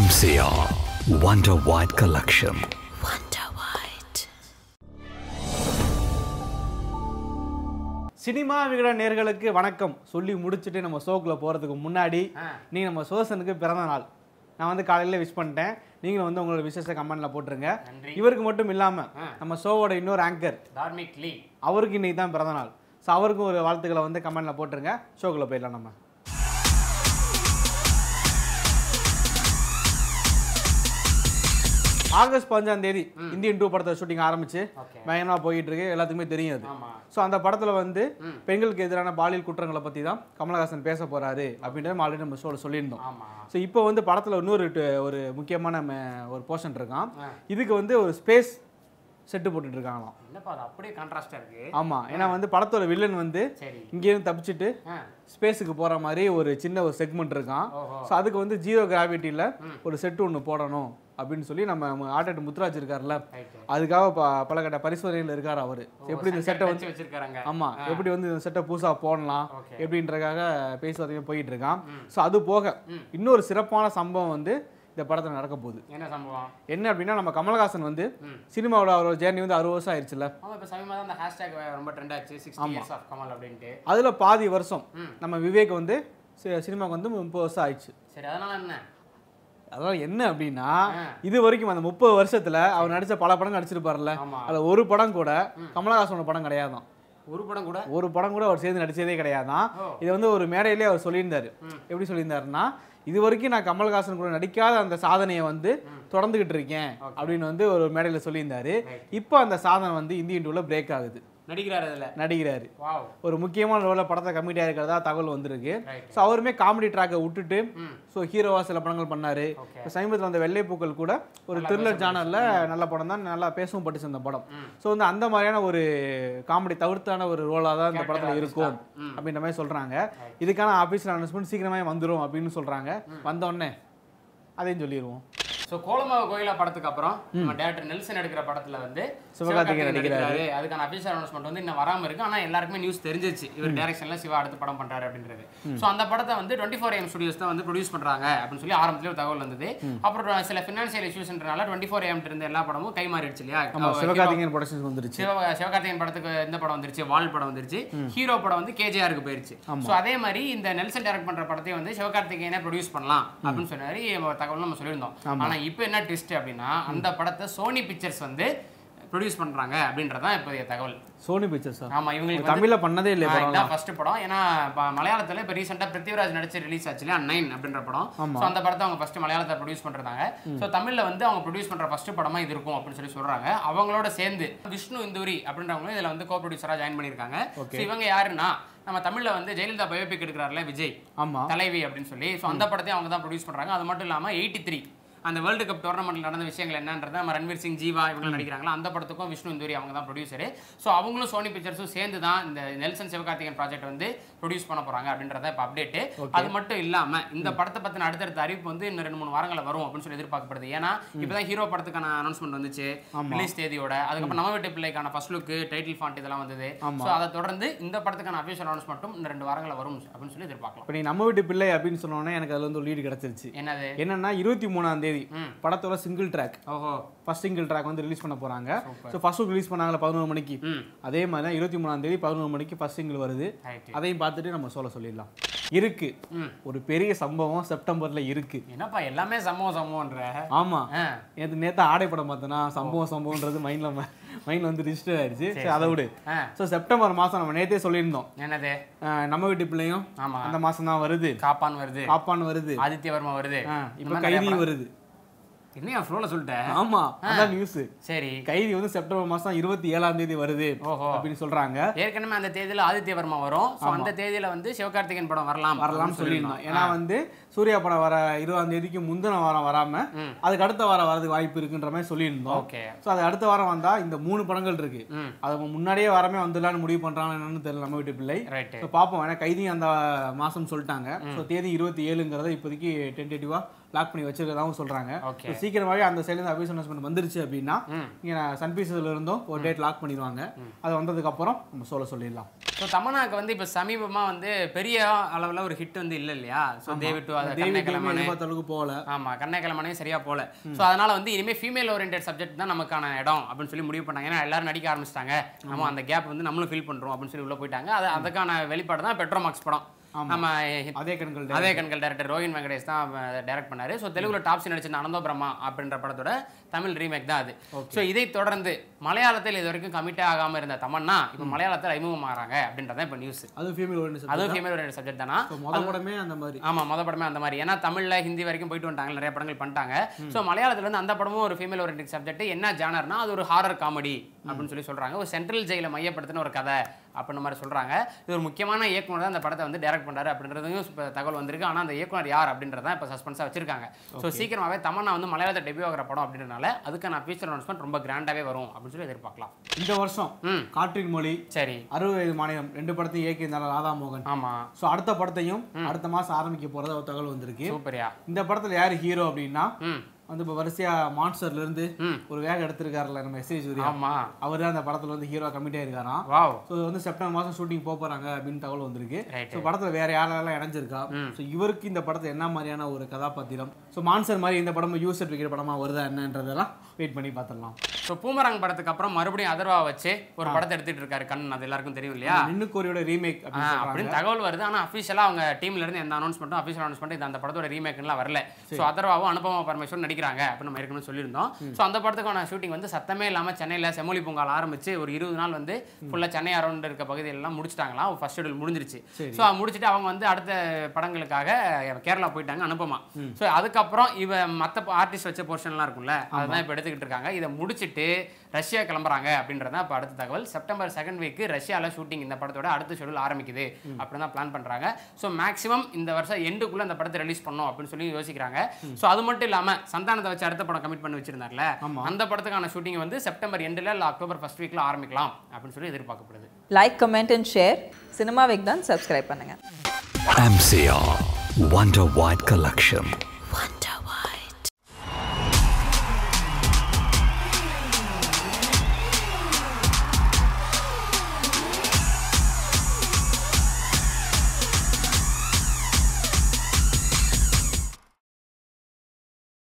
MCR Wonder White Collection. Wonder White. Cinema விகட நேர்களுக்கு வணக்கம் சொல்லி முடிச்சுட்டு நம்ம ஷோக்குள்ள போகிறதுக்கு முன்னாடி நீங்கள் நம்ம சோசனுக்கு பிறந்த நாள் நான் வந்து காலையில் விஷ் பண்ணிட்டேன் நீங்களும் வந்து உங்களோட விசேஷ கமெண்ட்ல போட்டுருங்க இவருக்கு மட்டும் இல்லாமல் நம்ம ஷோவோட இன்னொரு ஆங்கர் தார்மிக் லீ அவருக்கு இன்னைக்கு தான் பிறந்த நாள் ஸோ அவருக்கும் ஒரு வாழ்த்துக்களை வந்து கமெண்ட்ல போட்டுருங்க ஷோக்குள்ள போயிடலாம் நம்ம ஆகஸ்ட் பதினஞ்சாம் தேதி இந்தியன் டூ படத்தை ஷூட்டிங் ஆரம்பிச்சு Okay. பயங்கரமா போயிட்டு இருக்கு எல்லாத்துக்குமே தெரியும் அது ஆமா ஸோ அந்த படத்துல வந்து பெண்களுக்கு எதிரான பாலியல் குற்றங்களை பத்தி தான் கமலஹாசன் பேச போறாரு அப்படின்றத ஆல்ரெடி நம்ம ஷோவில் சொல்லியிருந்தோம் ஆமா ஸோ இப்போ வந்து படத்துல இன்னொரு டு- ஒரு முக்கியமான ம- ஒரு போர்ஷன் இருக்கான் ஆ. இதுக்கு வந்து ஒரு ஸ்பேஸ் செட்டு போட்டுட்டு இருக்காங்களாம் என்னப்பா அது அப்படியே கான்ட்ராஸ்டா இருக்கு ஆமா ஏன்னா வந்து படத்தோட வில்லன் வந்து சரி இங்கேருந்து தப்பிச்சுட்டு ஆ, ஸ்பேஸுக்கு போற மாதிரி ஒரு சின்ன ஒரு செக்மெண்ட் இருக்கான் ஓஹோ. ஸோ அதுக்கு வந்து ஜீரோ கிராவிட்டியில் ஒரு செட்டு ஒன்று போடணும் அப்படின்னு சொல்லி நம்ம ஆர்டர் முத்துராஜ் இருக்கார்ல ரைட் அதுக்காக ப- பல கட்ட பரிசோதனையில் இருக்கார் அவர் எப்படி இந்த செட்டை வந்து வச்சு வச்சிருக்காங்க ஆமா எப்படி வந்து இந்த செட்டை புதுசா போடலாம் Okay. எப்படின்றக்காக பேசுவதையும் போயிட்டு இருக்கான் ஸோ அது போக இன்னொரு சிறப்பான சம்பவம் வந்து இந்த படத்துல நடக்க போகுது என்ன சம்பவம் என்ன அப்படின்னா நம்ம கமலஹாசன் வந்து ம். சினிமாவோட அவரோட ஜேர்னி வந்து அறுபது வருஷம் ஆயிடுச்சுல ஆமா இப்ப சமீபமா தான் அந்த ஹேஷ்டேக் ரொம்ப ட்ரெண்ட் ஆச்சு சிக்ஸ்டி இயர்ஸ் ஆஃப் கமல் அப்படின்ட்டு அதுல பாதி வருஷம் ம். நம்ம விவேக் வந்து சி- சினிமாவுக்கு வந்து முப்பது வருஷம் ஆயிடுச்சு சரி அதனால என்ன அதாவது என்ன அப்படின்னா ஆ. இது வரைக்கும் அந்த முப்பது வருஷத்துல அவர் நடிச்ச பல படம் நடிச்சிருப்பார்ல ஆமா அதுல ஒரு படம் கூட கமலஹாசனோட படம் கிடையாதான் ஒரு படம் கூட ஒரு படம் கூட அவர் சேர்ந்து நடிச்சதே கிடையாதான் ஓ. இது வந்து ஒரு மேடையிலே அவர் சொல்லியிருந்தாரு எப்படி சொல்லியிருந்தாருன்னா இது வரைக்கும் நான் கமல்ஹாசன் கூட நடிக்காத அந்த சாதனையை வந்து தொடர்ந்துகிட்டு இருக்கேன் அப்படின்னு வந்து ஒரு மேடையில சொல்லியிருந்தாரு இப்போ அந்த சாதனை வந்து இந்தியன் டூல பிரேக் ஆகுது நடிக்கிறாரு அதுல நடிக்கிறாரு வாவ் ஒரு முக்கியமான ரோல படத்தை கமிட்டியாக இருக்கிறதா தகவல் வந்திருக்கு ரைட் ஸோ அவருமே காமெடி ட்ராக்கை விட்டுட்டு ம் ஸோ ஹீரோவா சில படங்கள் பண்ணாரு ஓகே இப்போ சமீபத்தில் வந்த வெள்ளைப்பூக்கள் கூட ஒரு த்ரில்லர் ஜானல்ல நல்ல படம் தான் நல்லா பேசவும் பட்டுச்சு அந்த படம் ம். ஸோ வந்து அந்த மாதிரியான ஒரு காமெடி தவிர்த்தான ஒரு ரோலாக தான் இந்த Character படத்தில் artist இருக்கும் தான். ம். அப்படின்ற மாதிரி சொல்றாங்க இதுக்கான ஆஃபீஸில் அனௌன்ஸ்மெண்ட் சீக்கிரமே வந்துரும் அப்படின்னு சொல்றாங்க வந்த உடனே அதையும் சொல்லிடுவோம் சோ கோலமாவு கோயிலா படத்துக்கு அப்புறம் நம்ம டேரக்டர் நெல்சன் எடுக்கிற படத்துல வந்து சிவகார்த்திகேயன் சிவகார்த்திகேயன் நடிக்கிறாரு. நடிக்கிறாரு அதுக்கான அபிஷியல் அனௌன்ஸ்மெண்ட் வந்து இன்னும் வராம இருக்கு ஆனா எல்லாருக்குமே நியூஸ் தெரிஞ்சிச்சு இவர் டைரக்ஷன்ல சிவா அடுத்த படம் பண்றாரு அப்படின்றது சோ அந்த படத்தை வந்து டுவெண்ட்டி ஃபோர் எம் ஸ்டுடியோஸ் தான் வந்து ப்ரொடியூஸ் பண்றாங்க அப்படின்னு சொல்லி ஆரம்பத்துல ஒரு தகவல் வந்தது அப்புறம் சில ஃபினான்சியல் இஷ்யூஸ்ன்றனால டுவெண்ட்டி ஃபோர் எம் இருந்த எல்லா படமும் கை மாறிடுச்சு இல்லையா ஆமா அவ- சிவகார்த்திகேயன் ப்ரொடக்ஷன்ஸ் வந்துருச்சு சிவ சிவகார்த்திகேயன் படத்துக்கு இந்த படம் வந்துருச்சு வால் படம் வந்துருச்சு ஹீரோ படம் வந்து கேஜிஆருக்கு போயிருச்சு ஸோ அதே மாதிரி இந்த நெல்சன் டைரக்ட் பண்ற படத்தையும் வந்து சிவகார்த்திகேயனே ப்ரொடியூஸ் பண்ணலாம் அப்படின்னு சொன்னாரு நம்ம தகவல் நம்ம சொல்லியிருந்தோம் ஆனா இப்போ என்ன ட்விஸ்ட் அப்படின்னா அந்த படத்தை சோனி பிக்சர்ஸ் வந்து ப்ரொடியூஸ் பண்றாங்க அப்படின்றதான் இப்போதைய தகவல் சோனி பிக்சர்ஸா ஆமா இவங்களுக்கு வந்து- தமிழ்ல பண்ணதே இல்லையா ஆ, படம் இதான் ஃபர்ஸ்ட் படம் ஏன்னா இப்ப மலையாளத்துல இப்போ ரீசெண்டாக பிருத்திவிராஜ் நடிச்சு ரிலீஸ் ஆச்சு இல்லையா நைன் அப்படின்ற படம் ஸோ அந்த படத்தை அவங்க ஃபர்ஸ்ட் மலையாளத்தை ப்ரொடியூஸ் பண்றாங்க ஸோ தமிழ்ல வந்து அவங்க ப்ரொடியூஸ் பண்ற ஃபர்ஸ்ட் படமா இது இருக்கும் அப்படின்னு சொல்லி சொல்றாங்க அவங்களோட சேர்ந்து விஷ்ணு இந்தூரி அப்படின்றவங்களும் இதுல வந்து கோ ப்ரொடியூசரா ஜாயின் பண்ணியிருக்காங்க ஸோ இவங்க யாருன்னா நம்ம தமிழ்ல வந்து ஜெயலலிதா பயோபிக் எடுக்கிறாருல விஜய் ஆமா தலைவி அப்படின்னு சொல்லி ஸோ அந்த படத்தையும் அவங்க தான் ப்ரொடியூஸ் பண்றாங்க அது மட்டும் இல்லாம எயிட்டி த்ரீ அந்த வேர்ல்டு கப் டோர்னமெண்ட்ல நடந்த விஷயங்கள் என்னன்றது நம்ம ரன்வீர் சிங் ஜீவா இவங்க நடிக்கிறாங்களா அந்த படத்துக்கும் விஷ்ணு இந்தூரி அவங்க தான் ப்ரொடியூசர் ஸோ அவங்களும் சோனி பிக்சர்ஸும் சேர்ந்து தான் இந்த நெல்சன் சிவகார்த்திகேயன் ப்ராஜெக்ட் வந்து ப்ரொடியூஸ் பண்ண போறாங்க அப்படின்றத இப்போ அப்டேட் அது மட்டும் இல்லாம இந்த படத்தை பத்தின அடுத்தடுத்த அறிவிப்பு வந்து இன்னும் ரெண்டு மூணு வாரங்களில் வரும் அப்படின்னு சொல்லி எதிர்பார்க்கப்படுது ஏன்னா இப்பதான் ஹீரோ படத்துக்கான அனௌன்ஸ்மெண்ட் வந்துச்சு ரிலீஸ் தேதியோட அதுக்கப்புறம் நம்ம வீட்டு பிள்ளைக்கான ஃபர்ஸ்ட் லுக் டைட்டில் ஃபாண்ட் இதெல்லாம் வந்தது ஸோ அதை தொடர்ந்து இந்த படத்துக்கான அஃபிஷியல் அனௌன்ஸ்மெண்ட்டும் இந்த ரெண்டு வாரங்களில் வரும் அப்படின்னு சொல்லி எதிர்பார்க்கலாம் இப்போ நீ நம்ம வீட்டு பிள்ளை அப்படின்னு சொன்னோன்னே எனக்கு அதுல வந்து ஒரு லீடு கிடைச்சிருச்சு என்னது என்னன்னா இருபத்தி மூணாம் தேதி ம். படத்தோட சிங்கிள் ட்ராக் ஓஹோ ஃபர்ஸ்ட் சிங்கிள் ட்ராக் வந்து ரிலீஸ் பண்ண போறாங்க ஸோ ஃபர்ஸ்ட் ரிலீஸ் பண்ணாங்களா பதினோரு மணிக்கு ம் அதே மாதிரி தான் இருபத்தி மூணாம் தேதி பதினோரு மணிக்கு ஃபர்ஸ்ட் சிங்கிள் வருது ரைட் அதையும் பார்த்துட்டு நம்ம சொல்ல சொல்லிடலாம் இருக்கு ம் ஒரு பெரிய சம்பவம் செப்டம்பர்ல இருக்கு என்னப்பா எல்லாமே சம்பவம் சம்பவம்ன்ற ஆமா ஆ, நேற்று நேற்று ஆடை படம் பார்த்தோன்னா சம்பவம் சம்பவம்ன்றது மைண்ட்ல மைண்ட்ல வந்து ரிஜிஸ்டர் ஆயிடுச்சு சரி அதை விடு ஆ, ஸோ செப்டம்பர் மாசம் நம்ம நேத்தே சொல்லியிருந்தோம் என்னது அஹ் நம்ம வீட்டு பிள்ளையும் ஆமா அந்த மாசம் தான் வருது காப்பான் வருது காப்பான் வருது ஆதித்யவர்மா வருது அஹ் இந்த இப்போ மாதிரி நிறைய கைதியும் படம். வருது என்னையா ஃப்ளோல சொல்லிட்டேன் ஆமா அதான் நியூஸ் சரி கைதி வந்து செப்டம்பர் மாசம் இருபத்தி ஏழாம் தேதி வருது ஓஹோ அப்படின்னு சொல்றாங்க ஏற்கனவே அந்த தேதியில ஆதித்யவர்மா வரும் ஸோ அந்த தேதியில வந்து சிவகார்த்திகேயன் படம் வரலாம் வரலாம்னு சொல்லியிருந்தோம் ஏன்னா வந்து சூர்யா படம் வர இருபதாம் தேதிக்கு முந்தின வாரம் வராம ம். அதுக்கு அடுத்த வாரம் வரதுக்கு வாய்ப்பு இருக்குன்ற மாதிரி சொல்லியிருந்தோம் ஓகே ஸோ அது அடுத்த வாரம் வந்தா இந்த மூணு படங்கள் இருக்கு ம் அது முன்னாடியே வரமே வந்துடலாம்னு முடிவு பண்றாங்க என்னன்னு தெரியல நம்ம வீட்டு பிள்ளை ரைட்டு ஸோ பார்ப்போம் ஏன்னா கைதியும் அந்த மாசம் சொல்லிட்டாங்க ஸோ தேதி இருபத்தி ஏழுங்கிறத இப்போதைக்கு டென்டேட்டிவா லாக் பண்ணி வச்சிருக்கதாகவும் சொல்றாங்க ஓகே So, சீக்கிரமாவே அந்த சைடுல இருந்து அபிஸ் அனௌன்ஸ்மெண்ட் வந்துருச்சு அப்படின்னா ம் இங்கே சன் பீசஸ்ல இருந்தும் ஒரு டேட் லாக் பண்ணிடுவாங்க அது வந்ததுக்கு அப்புறம் நம்ம சொல்ல சொல்லிடலாம் ஸோ தமன்னாக்கு வந்து இப்போ சமீபமாக வந்து பெரிய அளவில் ஒரு ஹிட் வந்து இல்லை இல்லையா ஸோ தேவி டு அதை தேவி கண்ணை டீம் கிளம்பனே எதிர்பார்த்த அளவுக்கு போகல ஆமா கண்ணை கிளம்பனே சரியா போல ஸோ அதனால வந்து இனிமே ஃபீமேல் ஓரியன்டட் சப்ஜெக்ட் தான் நமக்கான இடம் அப்படின்னு சொல்லி முடிவு பண்ணாங்க ஏன்னா எல்லாரும் நடிக்க ஆரம்பிச்சிட்டாங்க நம்ம அந்த கேப் வந்து நம்மளும் ஃபில் பண்றோம் அப்படின்னு சொல்லி உள்ள போயிட்டாங்க அது அதுக்கான வெளிப்பாடு தான் பெட்ரோமாக்ஸ் படம் நம்ம அதே கண்கள் அதே கண்கள் டேரக்டர் ரோஹின் வெங்கடேஷ் தான் டைரக்ட் பண்ணாரு ஸோ தெலுங்குல டாப்ஸ் நடிச்ச அனந்தோ பிரம்மா அப்படின்ற படத்தோட தமிழ் ரீமேக் தான் அது ஸோ இதை தொடர்ந்து மலையாளத்தில் இது வரைக்கும் கமிட்டே ஆகாம இருந்த தமன்னா இப்போ மலையாளத்தில் அறிமுகம் ஆகிறாங்க அப்படின்றதான் இப்போ நியூஸ் அது ஃபீமேல் ஓரியன்ட் அதுவும் ஃபீமேல் ஓரியன்ட் சப்ஜெக்ட் தானா முத படமே அந்த மாதிரி ஆமா மொத படமே அந்த மாதிரி ஏன்னா தமிழ்ல ஹிந்தி வரைக்கும் போயிட்டு வந்துட்டாங்க நிறைய படங்கள் பண்ணிட்டாங்க ஸோ மலையாளத்துல இருந்து அந்த படமும் ஒரு ஃபீமேல் ஓரியன்டிக் சப்ஜெக்ட் என்ன ஜானர்னா அது ஒரு ஹாரர் காமெடி அப்படின்னு சொல்லி சொல்றாங்க ஒரு சென்ட்ரல் ஜெயில மையப்படுத்தின ஒரு கதை அப்படின்ற மாதிரி சொல்றாங்க இது ஒரு முக்கியமான இயக்குனர் தான் அந்த படத்தை வந்து டைரக்ட் பண்றாரு அப்படின்றதையும் இப்ப தகவல் வந்திருக்கு ஆனா அந்த இயக்குனர் யார் அப்படின்றத இப்போ சஸ்பென்ஸா வச்சிருக்காங்க ஸோ சீக்கிரமாவே தமன்னா வந்து மலையாளத்தை டெபியூ ஆகிற படம் அப்படின்றனால அதுக்கான அஃபீஷியல் அனௌன்ஸ்மெண்ட் ரொம்ப கிராண்டாவே வரும் அப்படின்னு சொல்லி எதிர்பார்க்கலாம் இந்த வருஷம் ம் காற்றின் மொழி சரி அறுபது வயது மாநிலம் ரெண்டு படத்தையும் இயக்கியிருந்தாலும் ராதா மோகன் ஆமா ஸோ அடுத்த படத்தையும் அடுத்த மாசம் ஆரம்பிக்க போறதா ஒரு தகவல் வந்திருக்கு சூப்பரியா இந்த படத்துல யாரு ஹீரோ அப்படின்னா ம் வந்து இப்போ வரிசையா மான்ஸ்டர்ல இருந்து ம். ஒரு வேகம் எடுத்திருக்காருல நம்ம எஸ் சூர்யா ஆமா அவர் தான் அந்த படத்துல வந்து ஹீரோ கமிட் ஆயிருக்காராம் வாவ் ஸோ வந்து செப்டம்பர் மாதம் ஷூட்டிங் போக போறாங்க அப்படின்னு தகவல் வந்திருக்கு Right. ஸோ படத்துல வேற யாரெல்லாம் இணைஞ்சிருக்கா ஸோ இவருக்கு இந்த படத்துல என்ன மாதிரியான ஒரு கதாபாத்திரம் ஸோ மான்சர் மாதிரி இந்த படம் யூ சர்டிஃபிகேட் படமா வருதா என்னன்றதெல்லாம் வெயிட் பண்ணி பார்த்துடலாம் ஸோ பூமராங் படத்துக்கு அப்புறம் மறுபடியும் அதர்வா வச்சு ஒரு படத்தை எடுத்துட்டு இருக்காரு கண்ணன் அது எல்லாருக்கும் தெரியும் இல்லையா நின்னுக்கோரியோட ரீமேக் ஆ, அப்படின்னு சொல்றாங்க அப்படின்னு தகவல் வருது ஆனா அஃபிஷியலாக அவங்க டீம்ல இருந்து எந்த அனௌன்ஸ்மெண்ட்டும் அஃபிஷியல் அனௌன்ஸ்மெண்ட் இது அந்த படத்தோட ரீமேக்லாம் வரல ஸோ அதர்வாவும் அனுபவ பரமேஸ்வரன் நடிக்கிறாங்க அப்படின்னு நம்ம ஏற்கனவே சொல்லியிருந்தோம் ஸோ அந்த படத்துக்கான ஷூட்டிங் வந்து சத்தமே இல்லாம சென்னையில செம்மொழி பூங்கால ஆரம்பிச்சு ஒரு இருபது நாள் வந்து ஃபுல்லா சென்னை அரௌண்ட் இருக்க பகுதியிலலாம் முடிச்சிட்டாங்களாம் ஃபர்ஸ்ட் ஷெடியூல் முடிஞ்சிருச்சு ஸோ முடிச்சுட்டு அவங்க வந்து அடுத்த படங்களுக்காக கேரளா போயிட்டாங்க அனுப்பமா ஸோ அதுக்கப்புறம் இவ மற்ற ஆர்டிஸ்ட் வச்ச போர்ஷன்லாம் இருக்கும்ல அதுதான் இப்போ எடுத்துக்கிட்டு இருக்காங்க இதை முடிச்சிட்டு ரஷ்யா கிளம்புறாங்க அப்படின்றத இப்போ அடுத்த தகவல் செப்டம்பர் செகண்ட் வீக்கு ரஷ்யாவில் ஷூட்டிங் இந்த படத்தோட அடுத்த ஷெடியூல் ஆரம்பிக்குது அப்படின்னு தான் பிளான் பண்ணுறாங்க ஸோ மேக்ஸிமம் இந்த வருஷம் எண்டுக்குள்ளே இந்த படத்தை ரிலீஸ் பண்ணணும் அப்படின்னு சொல்லி யோசிக்கிறாங்க ஸோ அது மட்டும் இல்லாமல் சந்தானத்தை வச்சு அடுத்த படம் கமிட் பண்ணி வச்சிருந்தார்ல அந்த படத்துக்கான ஷூட்டிங் வந்து செப்டம்பர் எண்டில் இல்லை அக்டோபர் ஃபர்ஸ்ட் வீக்கில் ஆரம்பிக்கலாம் அப்படின்னு சொல்லி எதிர்பார்க்கப்படுது like comment and share cinema தான் சப்ஸ்கிரைப் பண்ணுங்கள் MCR Wonder White Collection.